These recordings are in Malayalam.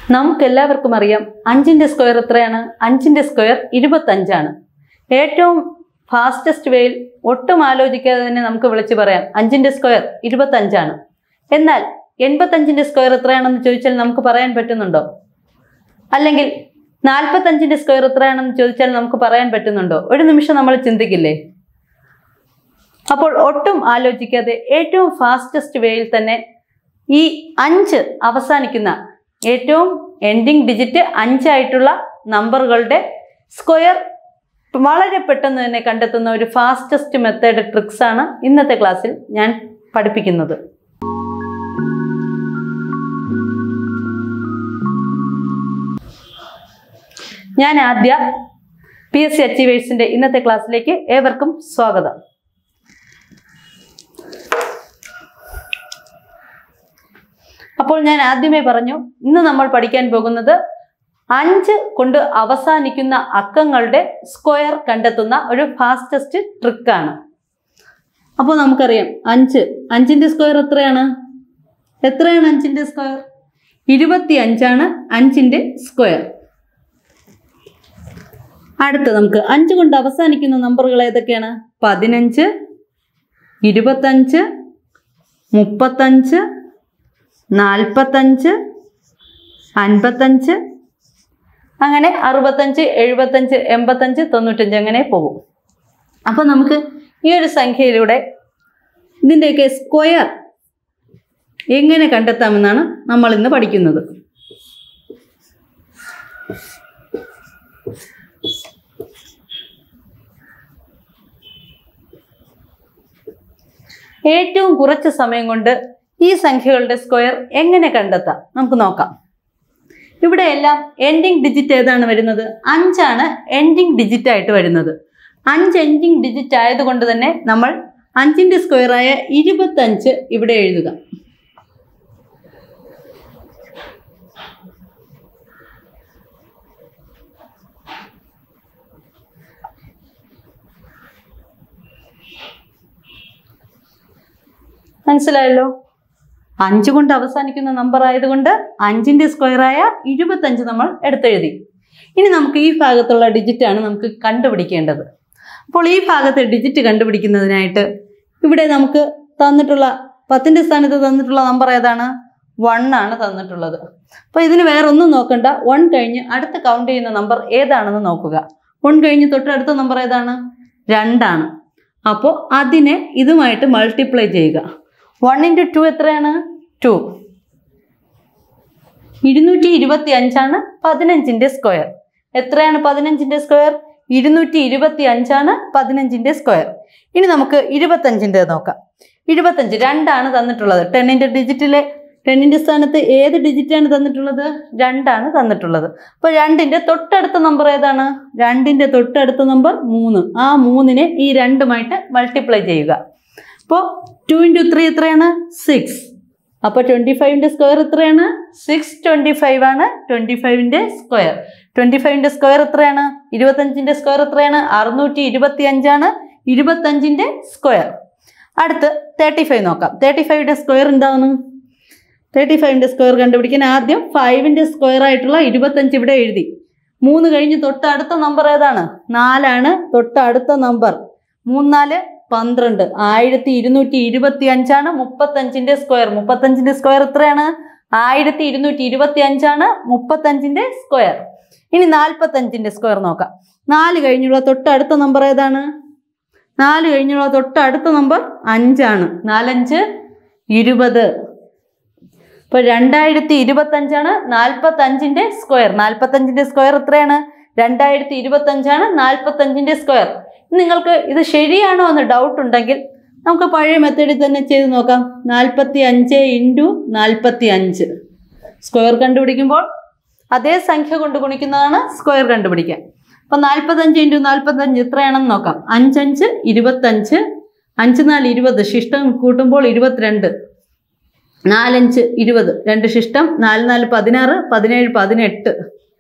നമുക്കെല്ലാവർക്കും അറിയാം അഞ്ചിന്റെ സ്ക്വയർ എത്രയാണ് അഞ്ചിന്റെ സ്ക്വയർ ഇരുപത്തഞ്ചാണ് ഏറ്റവും ഫാസ്റ്റസ്റ്റ് വേയിൽ ഒട്ടും ആലോചിക്കാതെ തന്നെ നമുക്ക് വിളിച്ചു പറയാം അഞ്ചിന്റെ സ്ക്വയർ ഇരുപത്തഞ്ചാണ് എന്നാൽ എൺപത്തഞ്ചിന്റെ സ്ക്വയർ എത്രയാണെന്ന് ചോദിച്ചാൽ നമുക്ക് പറയാൻ പറ്റുന്നുണ്ടോ അല്ലെങ്കിൽ നാൽപ്പത്തഞ്ചിന്റെ സ്ക്വയർ എത്രയാണെന്ന് ചോദിച്ചാൽ നമുക്ക് പറയാൻ പറ്റുന്നുണ്ടോ ഒരു നിമിഷം നമ്മൾ ചിന്തിക്കില്ലേ അപ്പോൾ ഒട്ടും ആലോചിക്കാതെ ഏറ്റവും ഫാസ്റ്റസ്റ്റ് വേയിൽ തന്നെ ഈ അഞ്ച് അവസാനിക്കുന്ന ഏറ്റവും എൻഡിങ് ഡിജിറ്റ് അഞ്ചായിട്ടുള്ള നമ്പറുകളുടെ സ്ക്വയർ വളരെ പെട്ടെന്ന് തന്നെ കണ്ടെത്തുന്ന ഒരു ഫാസ്റ്റസ്റ്റ് മെത്തേഡ് ട്രിക്സ് ആണ് ഇന്നത്തെ ക്ലാസ്സിൽ ഞാൻ പഠിപ്പിക്കുന്നത് ഞാൻ ആദ്യ പി എസ് സി അച്ചീവേഴ്സിന്റെ ഇന്നത്തെ ക്ലാസ്സിലേക്ക് ഏവർക്കും സ്വാഗതം അപ്പോൾ ഞാൻ ആദ്യമേ പറഞ്ഞു ഇന്ന് നമ്മൾ പഠിക്കാൻ പോകുന്നത് അഞ്ച് കൊണ്ട് അവസാനിക്കുന്ന അക്കങ്ങളുടെ സ്ക്വയർ കണ്ടെത്തുന്ന ഒരു ഫാസ്റ്റസ്റ്റ് ട്രിക്കാണ് അപ്പോൾ നമുക്കറിയാം അഞ്ച് അഞ്ചിന്റെ സ്ക്വയർ എത്രയാണ് എത്രയാണ് അഞ്ചിന്റെ സ്ക്വയർ ഇരുപത്തി അഞ്ചാണ് അഞ്ചിന്റെ സ്ക്വയർ അടുത്ത നമുക്ക് അഞ്ച് കൊണ്ട് അവസാനിക്കുന്ന നമ്പറുകൾ ഏതൊക്കെയാണ് പതിനഞ്ച് ഇരുപത്തഞ്ച് മുപ്പത്തഞ്ച് നാൽപ്പത്തഞ്ച് അൻപത്തഞ്ച് അങ്ങനെ അറുപത്തഞ്ച് എഴുപത്തഞ്ച് എൺപത്തഞ്ച് തൊണ്ണൂറ്റഞ്ച് അങ്ങനെ പോകും അപ്പോൾ നമുക്ക് ഈ ഒരു സംഖ്യയിലൂടെ ഇതിൻ്റെയൊക്കെ സ്ക്വയർ എങ്ങനെ കണ്ടെത്താമെന്നാണ് നമ്മൾ ഇന്ന് പഠിക്കുന്നത് ഏറ്റവും കുറച്ച് സമയം കൊണ്ട് ഈ സംഖ്യകളുടെ സ്ക്വയർ എങ്ങനെ കണ്ടെത്താം നമുക്ക് നോക്കാം ഇവിടെ എല്ലാം എൻഡിങ് ഡിജിറ്റ് ഏതാണ് വരുന്നത് അഞ്ചാണ് എൻഡിങ് ഡിജിറ്റ് ആയിട്ട് വരുന്നത് അഞ്ച് എൻഡിങ് ഡിജിറ്റ് ആയതുകൊണ്ട് തന്നെ നമ്മൾ അഞ്ചിന്റെ സ്ക്വയറായ ഇരുപത്തഞ്ച് ഇവിടെ എഴുതുക മനസ്സിലായല്ലോ അഞ്ച് കൊണ്ട് അവസാനിക്കുന്ന നമ്പർ ആയതുകൊണ്ട് അഞ്ചിന്റെ സ്ക്വയറായ ഇരുപത്തഞ്ച് നമ്മൾ എടുത്തെഴുതി ഇനി നമുക്ക് ഈ ഭാഗത്തുള്ള ഡിജിറ്റാണ് നമുക്ക് കണ്ടുപിടിക്കേണ്ടത് അപ്പോൾ ഈ ഭാഗത്തെ ഡിജിറ്റ് കണ്ടുപിടിക്കുന്നതിനായിട്ട് ഇവിടെ നമുക്ക് തന്നിട്ടുള്ള പത്തിൻ്റെ സ്ഥാനത്ത് തന്നിട്ടുള്ള നമ്പർ ഏതാണ് വൺ ആണ് തന്നിട്ടുള്ളത് അപ്പോൾ ഇതിന് വേറെ ഒന്നും നോക്കണ്ട വൺ കഴിഞ്ഞ് അടുത്ത കൗണ്ട് ചെയ്യുന്ന നമ്പർ ഏതാണെന്ന് നോക്കുക വൺ കഴിഞ്ഞ് തൊട്ടടുത്ത നമ്പർ ഏതാണ് രണ്ടാണ് അപ്പോൾ അതിനെ ഇതുമായിട്ട് മൾട്ടിപ്ലൈ ചെയ്യുക വൺ ഇൻറ്റു ടു എത്രയാണ് ടു ഇരുന്നൂറ്റി ഇരുപത്തി അഞ്ചാണ് പതിനഞ്ചിൻ്റെ സ്ക്വയർ എത്രയാണ് പതിനഞ്ചിൻ്റെ സ്ക്വയർ ഇരുന്നൂറ്റി ഇരുപത്തി അഞ്ചാണ് പതിനഞ്ചിൻ്റെ സ്ക്വയർ ഇനി നമുക്ക് ഇരുപത്തഞ്ചിൻ്റെ നോക്കാം ഇരുപത്തഞ്ച് രണ്ടാണ് തന്നിട്ടുള്ളത് ടെന്നിൻ്റെ ഡിജിറ്റിലെ ടെന്നിൻ്റെ സ്ഥാനത്ത് ഏത് ഡിജിറ്റാണ് തന്നിട്ടുള്ളത് രണ്ടാണ് തന്നിട്ടുള്ളത് അപ്പോൾ രണ്ടിൻ്റെ തൊട്ടടുത്ത നമ്പർ ഏതാണ് രണ്ടിൻ്റെ തൊട്ടടുത്ത നമ്പർ മൂന്ന് ആ മൂന്നിനെ ഈ രണ്ടുമായിട്ട് മൾട്ടിപ്ലൈ ചെയ്യുക അപ്പോൾ ടു ഇൻറ്റു ത്രീ എത്രയാണ് സിക്സ് അപ്പോൾ ട്വൻറ്റി ഫൈവിൻ്റെ സ്ക്വയർ എത്രയാണ് സിക്സ് ട്വൻറ്റി ഫൈവ് ആണ് ട്വൻറ്റി ഫൈവിൻ്റെ സ്ക്വയർ ട്വൻറ്റി ഫൈവിൻ്റെ സ്ക്വയർ എത്രയാണ് ഇരുപത്തഞ്ചിൻ്റെ സ്ക്വയർ എത്രയാണ് അറുന്നൂറ്റി ഇരുപത്തി അഞ്ചാണ് ഇരുപത്തഞ്ചിൻ്റെ സ്ക്വയർ അടുത്ത് തേർട്ടി ഫൈവ് നോക്കാം തേർട്ടി ഫൈവിൻ്റെ സ്ക്വയർ എന്താണ് തേർട്ടി ഫൈവിൻ്റെ സ്ക്വയർ കണ്ടുപിടിക്കാൻ ആദ്യം ഫൈവിൻ്റെ സ്ക്വയർ ആയിട്ടുള്ള ഇരുപത്തഞ്ച് ഇവിടെ എഴുതി മൂന്ന് കഴിഞ്ഞ് തൊട്ടടുത്ത നമ്പർ ഏതാണ് നാലാണ് തൊട്ടടുത്ത നമ്പർ മൂന്നാല് പന്ത്രണ്ട് ആയിരത്തി ഇരുന്നൂറ്റി ഇരുപത്തി അഞ്ചാണ് മുപ്പത്തഞ്ചിന്റെ സ്ക്വയർ മുപ്പത്തഞ്ചിന്റെ സ്ക്വയർ എത്രയാണ് ആയിരത്തി ഇരുന്നൂറ്റി ഇരുപത്തി അഞ്ചാണ് മുപ്പത്തഞ്ചിന്റെ സ്ക്വയർ ഇനി നാൽപ്പത്തഞ്ചിന്റെ സ്ക്വയർ നോക്കാം നാല് കഴിഞ്ഞുള്ള തൊട്ടടുത്ത നമ്പർ ഏതാണ് നാല് കഴിഞ്ഞുള്ള തൊട്ടടുത്ത നമ്പർ അഞ്ചാണ് നാലഞ്ച് ഇരുപത് ഇപ്പോൾ രണ്ടായിരത്തി ഇരുപത്തഞ്ചാണ് നാൽപ്പത്തഞ്ചിന്റെ സ്ക്വയർ നാൽപ്പത്തഞ്ചിന്റെ സ്ക്വയർ എത്രയാണ് രണ്ടായിരത്തി ഇരുപത്തഞ്ചാണ് നാൽപ്പത്തഞ്ചിന്റെ സ്ക്വയർ നിങ്ങൾക്ക് ഇത് ശരിയാണോ എന്ന് ഡൗട്ട് ഉണ്ടെങ്കിൽ നമുക്ക് പഴയ മെത്തേഡിൽ തന്നെ ചെയ്ത് നോക്കാം നാൽപ്പത്തി അഞ്ച് ഇൻറ്റു നാൽപ്പത്തി അഞ്ച് സ്ക്വയർ കണ്ടുപിടിക്കുമ്പോൾ അതേ സംഖ്യ കൊണ്ട് ഗുണിക്കുന്നതാണ് സ്ക്വയർ കണ്ടുപിടിക്കാൻ അപ്പം നാൽപ്പത്തഞ്ച് ഇൻറ്റു നാൽപ്പത്തഞ്ച് എത്രയാണെന്ന് നോക്കാം അഞ്ചഞ്ച് ഇരുപത്തഞ്ച് അഞ്ച് നാല് ഇരുപത് ശിഷ്ടം കൂട്ടുമ്പോൾ ഇരുപത്തിരണ്ട് നാലഞ്ച് ഇരുപത് രണ്ട് ശിഷ്ടം നാല് നാല് പതിനാറ് പതിനേഴ് പതിനെട്ട്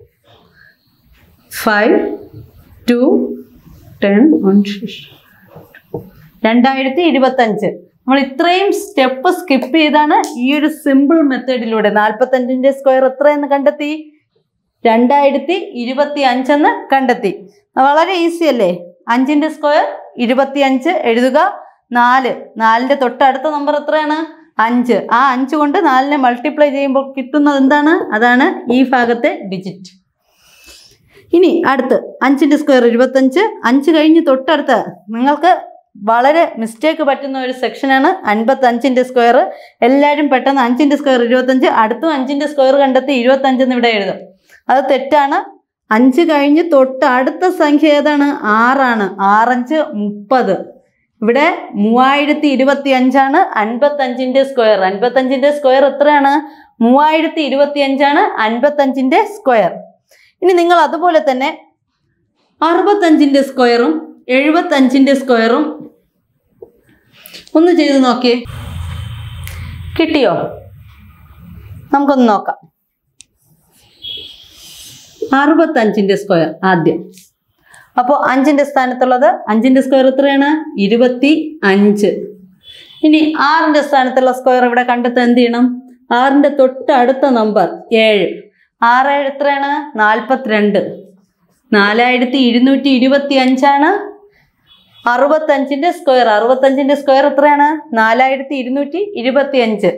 ഫൈവ് ടു ടെൻ വൺ ശിഷ്ടം രണ്ടായിരത്തി ഇരുപത്തഞ്ച് നമ്മൾ ഇത്രയും സ്റ്റെപ്പ് സ്കിപ്പ് ചെയ്താണ് ഈ ഒരു സിമ്പിൾ മെത്തേഡിലൂടെ നാൽപ്പത്തഞ്ചിന്റെ സ്ക്വയർ എത്രയെന്ന് കണ്ടെത്തി രണ്ടായിരത്തി ഇരുപത്തി അഞ്ചെന്ന് കണ്ടെത്തി വളരെ ഈസി അല്ലേ അഞ്ചിന്റെ സ്ക്വയർ ഇരുപത്തി അഞ്ച് എഴുതുക നാല് നാലിന്റെ തൊട്ടടുത്ത നമ്പർ എത്രയാണ് അഞ്ച് ആ അഞ്ച് കൊണ്ട് നാലിനെ മൾട്ടിപ്ലൈ ചെയ്യുമ്പോൾ കിട്ടുന്നത് എന്താണ് അതാണ് ഈ ഭാഗത്തെ ഡിജിറ്റ് ഇനി അടുത്ത് അഞ്ചിന്റെ സ്ക്വയർ ഇരുപത്തഞ്ച് അഞ്ച് കഴിഞ്ഞ് തൊട്ടടുത്ത് നിങ്ങൾക്ക് വളരെ മിസ്റ്റേക്ക് പറ്റുന്ന ഒരു സെക്ഷനാണ് അൻപത്തഞ്ചിൻ്റെ സ്ക്വയർ എല്ലാവരും പെട്ടെന്ന് അഞ്ചിൻ്റെ സ്ക്വയർ ഇരുപത്തഞ്ച് അടുത്തും അഞ്ചിൻ്റെ സ്ക്വയർ കണ്ടെത്തി ഇരുപത്തഞ്ചെന്ന് ഇവിടെ എഴുതും അത് തെറ്റാണ് അഞ്ച് കഴിഞ്ഞ് തൊട്ട് അടുത്ത സംഖ്യ ഏതാണ് ആറാണ് ആറഞ്ച് മുപ്പത് ഇവിടെ മൂവായിരത്തി ഇരുപത്തി അഞ്ചാണ് അൻപത്തഞ്ചിൻ്റെ സ്ക്വയർ അൻപത്തഞ്ചിൻ്റെ സ്ക്വയർ എത്രയാണ് മൂവായിരത്തി ഇരുപത്തി അഞ്ചാണ് അൻപത്തഞ്ചിൻ്റെ സ്ക്വയർ ഇനി നിങ്ങൾ അതുപോലെ തന്നെ അറുപത്തഞ്ചിൻ്റെ സ്ക്വയറും എഴുപത്തഞ്ചിൻ്റെ സ്ക്വയറും ഒന്ന് ചെയ്ത് നോക്കിയേ കിട്ടിയോ നമുക്കൊന്ന് നോക്കാം അറുപത്തഞ്ചിൻ്റെ സ്ക്വയർ ആദ്യം അപ്പോൾ അഞ്ചിൻ്റെ സ്ഥാനത്തുള്ളത് അഞ്ചിൻ്റെ സ്ക്വയർ എത്രയാണ് ഇരുപത്തി അഞ്ച് ഇനി ആറിൻ്റെ സ്ഥാനത്തുള്ള സ്ക്വയർ ഇവിടെ കണ്ടെത്താൻ എന്ത് ചെയ്യണം ആറിൻ്റെ തൊട്ട് അടുത്ത നമ്പർ ഏഴ് ആറ് ഏഴ് എത്രയാണ് നാൽപ്പത്തിരണ്ട് നാലായിരത്തി ഇരുന്നൂറ്റി ഇരുപത്തി അഞ്ചാണ് അറുപത്തഞ്ചിൻ്റെ സ്ക്വയർ അറുപത്തഞ്ചിൻ്റെ സ്ക്വയർ എത്രയാണ് നാലായിരത്തി ഇരുന്നൂറ്റി ഇരുപത്തി അഞ്ച്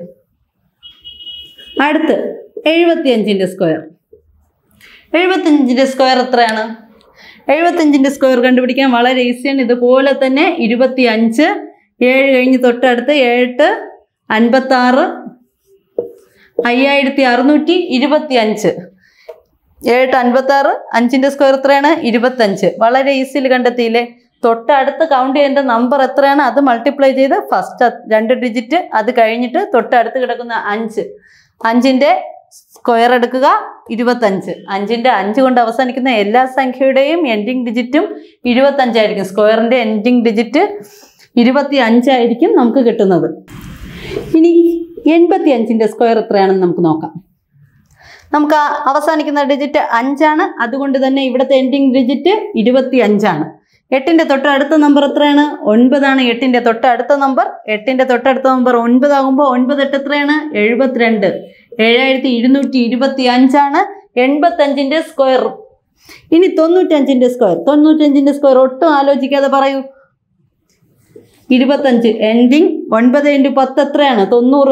അടുത്ത് എഴുപത്തി അഞ്ചിൻ്റെ സ്ക്വയർ എഴുപത്തഞ്ചിൻ്റെ സ്ക്വയർ എത്രയാണ് എഴുപത്തഞ്ചിൻ്റെ സ്ക്വയർ കണ്ടുപിടിക്കാൻ വളരെ ഈസിയാണ് ഇതുപോലെ തന്നെ ഇരുപത്തി അഞ്ച് ഏഴ് കഴിഞ്ഞ് തൊട്ടടുത്ത് ഏഴെട്ട് അൻപത്താറ് അയ്യായിരത്തി അറുന്നൂറ്റി ഇരുപത്തി അഞ്ച് ഏഴെട്ട് അൻപത്താറ് അഞ്ചിൻ്റെ സ്ക്വയർ എത്രയാണ് ഇരുപത്തഞ്ച് വളരെ ഈസിയിൽ കണ്ടെത്തിയില്ലേ തൊട്ടടുത്ത് കൗണ്ട് ചെയ്യേണ്ട നമ്പർ എത്രയാണ് അത് മൾട്ടിപ്ലൈ ചെയ്ത് ഫസ്റ്റ് രണ്ട് ഡിജിറ്റ് അത് കഴിഞ്ഞിട്ട് തൊട്ടടുത്ത് കിടക്കുന്ന അഞ്ച് അഞ്ചിൻ്റെ സ്ക്വയർ എടുക്കുക ഇരുപത്തഞ്ച് അഞ്ചിൻ്റെ അഞ്ച് കൊണ്ട് അവസാനിക്കുന്ന എല്ലാ സംഖ്യയുടെയും എൻഡിങ് ഡിജിറ്റും ഇരുപത്തഞ്ചായിരിക്കും സ്ക്വയറിൻ്റെ എൻഡിങ് ഡിജിറ്റ് ഇരുപത്തി അഞ്ചായിരിക്കും നമുക്ക് കിട്ടുന്നത് ഇനി എൺപത്തി അഞ്ചിൻ്റെ സ്ക്വയർ എത്രയാണെന്ന് നമുക്ക് നോക്കാം നമുക്ക് ആ അവസാനിക്കുന്ന ഡിജിറ്റ് അഞ്ചാണ് അതുകൊണ്ട് തന്നെ ഇവിടുത്തെ എൻഡിങ് ഡിജിറ്റ് ഇരുപത്തി അഞ്ചാണ് എട്ടിൻ്റെ തൊട്ടടുത്ത നമ്പർ എത്രയാണ് ഒൻപതാണ് എട്ടിൻ്റെ തൊട്ടടുത്ത നമ്പർ എട്ടിൻ്റെ തൊട്ടടുത്ത നമ്പർ ഒൻപതാകുമ്പോൾ ഒൻപത് എട്ട് എത്രയാണ് എഴുപത്തിരണ്ട് ഏഴായിരത്തി ഇരുന്നൂറ്റി ഇരുപത്തി അഞ്ചാണ് എൺപത്തഞ്ചിൻ്റെ സ്ക്വയർ ഇനി തൊണ്ണൂറ്റഞ്ചിൻ്റെ സ്ക്വയർ തൊണ്ണൂറ്റഞ്ചിൻ്റെ സ്ക്വയർ ഒട്ടും ആലോചിക്കാതെ പറയൂ ഇരുപത്തഞ്ച് എൻഡിങ് ഒൻപത് ഇൻറ്റു പത്ത് എത്രയാണ് തൊണ്ണൂറ്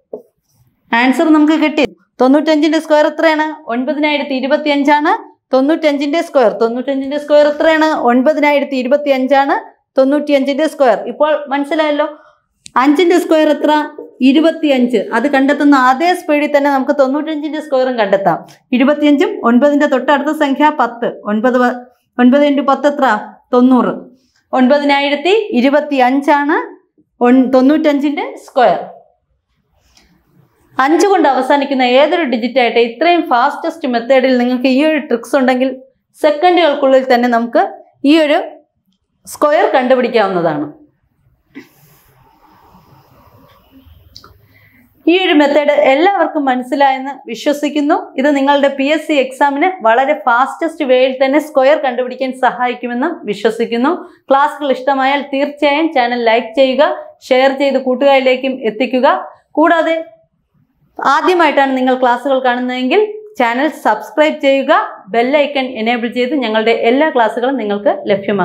ആൻസർ നമുക്ക് കിട്ടി തൊണ്ണൂറ്റഞ്ചിൻ്റെ സ്ക്വയർ എത്രയാണ് ഒൻപതിനായിരത്തി ഇരുപത്തി അഞ്ചാണ് തൊണ്ണൂറ്റഞ്ചിൻ്റെ സ്ക്വയർ തൊണ്ണൂറ്റഞ്ചിൻ്റെ സ്ക്വയർ എത്രയാണ് ഒൻപതിനായിരത്തി ഇരുപത്തി അഞ്ചാണ് തൊണ്ണൂറ്റിയഞ്ചിൻ്റെ സ്ക്വയർ ഇപ്പോൾ മനസ്സിലായല്ലോ അഞ്ചിൻ്റെ സ്ക്വയർ എത്ര ഇരുപത്തിയഞ്ച് അത് കണ്ടെത്തുന്ന അതേ സ്പീഡിൽ തന്നെ നമുക്ക് തൊണ്ണൂറ്റഞ്ചിൻ്റെ സ്ക്വയറും കണ്ടെത്താം ഇരുപത്തിയഞ്ചും ഒൻപതിൻ്റെ തൊട്ടടുത്ത സംഖ്യ പത്ത് ഒൻപത് പ- ഒൻപത് ഇൻറ്റു പത്ത് എത്ര തൊണ്ണൂറ് ഒൻപതിനായിരത്തി ഇരുപത്തി അഞ്ചാണ് ഒൻ തൊണ്ണൂറ്റഞ്ചിൻ്റെ സ്ക്വയർ അഞ്ച് കൊണ്ട് അവസാനിക്കുന്ന ഏതൊരു ഡിജിറ്റ് ആയിട്ട് ഇത്രയും ഫാസ്റ്റസ്റ്റ് മെത്തേഡിൽ നിങ്ങൾക്ക് ഈ ഒരു ട്രിക്സ് ഉണ്ടെങ്കിൽ സെക്കൻഡുകൾക്കുള്ളിൽ തന്നെ നമുക്ക് ഈ ഒരു സ്ക്വയർ കണ്ടുപിടിക്കാവുന്നതാണ് ഈ ഒരു മെത്തേഡ് എല്ലാവർക്കും മനസ്സിലായെന്ന് വിശ്വസിക്കുന്നു ഇത് നിങ്ങളുടെ പി എസ് സി എക്സാമിന് വളരെ ഫാസ്റ്റസ്റ്റ് വേയിൽ തന്നെ സ്ക്വയർ കണ്ടുപിടിക്കാൻ സഹായിക്കുമെന്ന് വിശ്വസിക്കുന്നു ക്ലാസ്സുകൾ ഇഷ്ടമായാൽ തീർച്ചയായും ചാനൽ ലൈക്ക് ചെയ്യുക ഷെയർ ചെയ്ത് കൂട്ടുകാരിലേക്കും എത്തിക്കുക കൂടാതെ ആദ്യമായിട്ടാണ് നിങ്ങൾ ക്ലാസ്സുകൾ കാണുന്നതെങ്കിൽ ചാനൽ സബ്സ്ക്രൈബ് ചെയ്യുക ബെല്ലൈക്കൺ എനേബിൾ ചെയ്ത് ഞങ്ങളുടെ എല്ലാ ക്ലാസ്സുകളും നിങ്ങൾക്ക് ലഭ്യമാകും